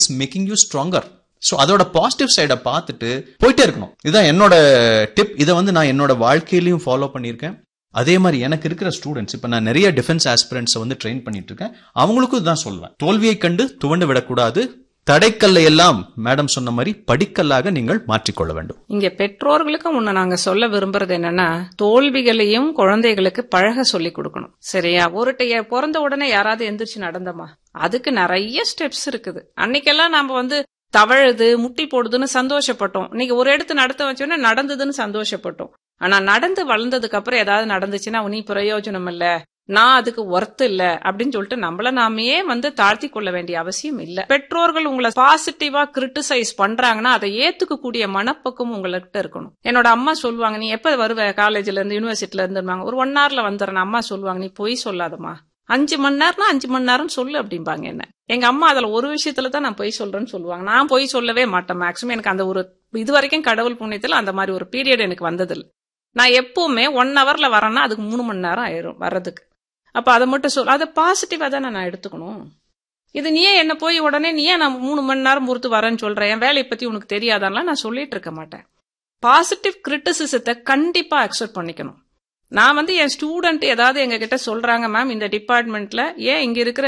it's making you stronger so அதோட positive சைடை பார்த்துட்டு போயிட்டே இருக்கணும் இதுதான் என்னோட டிப் இதை வந்து நான் என்னோட வாழ்க்கையிலையும் ஃபாலோ பண்ணியிருக்கேன் அதே மாதிரி எனக்கு இருக்கிற ஸ்டூடெண்ட்ஸ் இப்போ நான் நிறைய டிஃபென்ஸ் ஆஸ்பிரண்ட்ஸை வந்து ட்ரெயின் பண்ணிட்டு இருக்கேன் அவங்களுக்கும் இதுதான் சொல்லுவேன் தோல்வியை கண்டு துவண்டு விடக்கூடாது தடைக்கல்லை எல்லாம் மேடம் சொன்ன மாதிரி படிக்கல்லாக நீங்கள் மாற்றிக்கொள்ள வேண்டும் இங்க பெற்றோர்களுக்கு முன்ன நாங்க சொல்ல விரும்புறது என்னன்னா தோல்விகளையும் குழந்தைகளுக்கு பழக சொல்லி கொடுக்கணும் சரியா ஒரு டைய- பிறந்த உடனே யாராவது எந்திரிச்சு நடந்தமா அதுக்கு நிறைய ஸ்டெப்ஸ் இருக்குது அன்னைக்கெல்லாம் நாம வந்து தவழுது முட்டி போடுதுன்னு சந்தோஷப்பட்டோம் இன்னைக்கு ஒரு இடத்து நடத்த வச்சோன்னே நடந்ததுன்னு சந்தோஷப்பட்டோம் ஆனா நடந்து வளர்ந்ததுக்கு அப்புறம் ஏதாவது நடந்துச்சுன்னா நீ பிரயோஜனம் இல்ல நான் அதுக்கு ஒர்த் இல்ல அப்படின்னு சொல்லிட்டு நம்மள நாமையே வந்து தாழ்த்தி கொள்ள வேண்டிய அவசியம் இல்ல பெற்றோர்கள் உங்களை பாசிட்டிவா கிரிட்டிசைஸ் பண்றாங்கன்னா அதை ஏத்துக்க கூடிய மனப்பக்குவம் உங்கள்கிட்ட இருக்கணும் என்னோட அம்மா சொல்லுவாங்க நீ எப்ப வருவ காலேஜ்ல இருந்து யூனிவர்சிட்டில இருந்து ஒரு ஒன் ஹவர்ல வந்துடுறேன் அம்மா சொல்லுவாங்க நீ பொய் சொல்லாதம்மா அஞ்சு மணி நேரம்னா அஞ்சு மணி நேரம் சொல்லு அப்படிம்பாங்க என்ன எங்க அம்மா அதுல ஒரு விஷயத்துல தான் நான் பொய் சொல்றேன்னு சொல்லுவாங்க நான் பொய் சொல்லவே மாட்டேன் மேக்ஸிமம் எனக்கு அந்த ஒரு இது வரைக்கும் கடவுள் புண்ணியத்துல அந்த மாதிரி ஒரு பீரியட் எனக்கு வந்ததில்லை நான் எப்பவுமே ஒன் ஹவர்ல வரேன்னா அதுக்கு மூணு மணி நேரம் ஆயிரும் வர்றதுக்கு அப்ப அதை மட்டும் சொல் அதை பாசிட்டிவா தானே நான் எடுத்துக்கணும் இது நீ ஏன் என்ன போய் உடனே நீ ஏன் நான் மூணு மணி நேரம் பொறுத்து வரேன்னு சொல்றேன் என் வேலையை பத்தி உனக்கு தெரியாதான்லாம் நான் சொல்லிட்டு இருக்க மாட்டேன் பாசிட்டிவ் கிரிட்டிசிசத்தை கண்டிப்பா அக்செப்ட் பண்ணிக்கணும் நான் வந்து என் ஸ்டூடெண்ட் ஏதாவது எங்க கிட்ட சொல்றாங்க மேம் இந்த டிபார்ட்மெண்ட்ல ஏன் இங்க இருக்கிற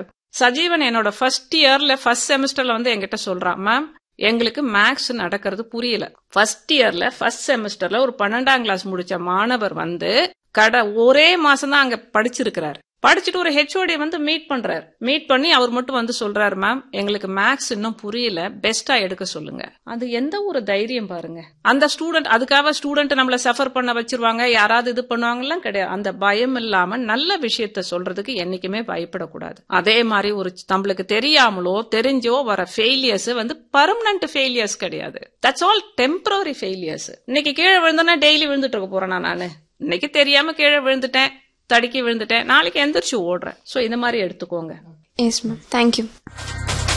சஜீவன் என்னோட ஃபர்ஸ்ட் இயர்ல ஃபர்ஸ்ட் செமஸ்டர்ல வந்து என்கிட்ட சொல்றான் மேம் எங்களுக்கு மேக்ஸ் நடக்கிறது புரியல ஃபர்ஸ்ட் இயர்ல ஃபர்ஸ்ட் செமஸ்டர்ல ஒரு பன்னெண்டாம் கிளாஸ் முடிச்ச மாணவர் வந்து கட ஒரே மாசம் தான் அங்க படிச்சிருக்கிறார் படிச்சுட்டு ஒரு ஹெச்ஓடி வந்து மீட் பண்றாரு மீட் பண்ணி அவர் மட்டும் வந்து சொல்றாரு மேம் எங்களுக்கு மேக்ஸ் இன்னும் புரியல பெஸ்டா எடுக்க சொல்லுங்க அது எந்த ஒரு தைரியம் பாருங்க அந்த ஸ்டூடெண்ட் அதுக்காக ஸ்டூடெண்ட் நம்மள சஃபர் பண்ண வச்சிருவாங்க யாராவது இது பண்ணுவாங்கலாம் கிடையாது அந்த பயம் இல்லாம நல்ல விஷயத்த சொல்றதுக்கு என்னைக்குமே பயப்படக்கூடாது அதே மாதிரி ஒரு நம்மளுக்கு தெரியாமலோ தெரிஞ்சோ வர ஃபெயிலியர்ஸ் வந்து பர்மனன்ட் ஃபெயிலியர்ஸ் கிடையாது தட்ஸ் ஆல் டெம்பரரி ஃபெயிலியர்ஸ் இன்னைக்கு கீழே விழுந்தோன்னா டெய்லி விழுந்துட்டு இருக்க போறேன் நானு இன்னைக்கு தெரியாம கீழே விழுந்துட்டேன் தடுக்கி விழுந்துட்டேன் நாளைக்கு எந்திரிச்சு ஓடுறேன் சோ இந்த மாதிரி எடுத்துக்கோங்க எஸ் மேம் தேங்க்யூ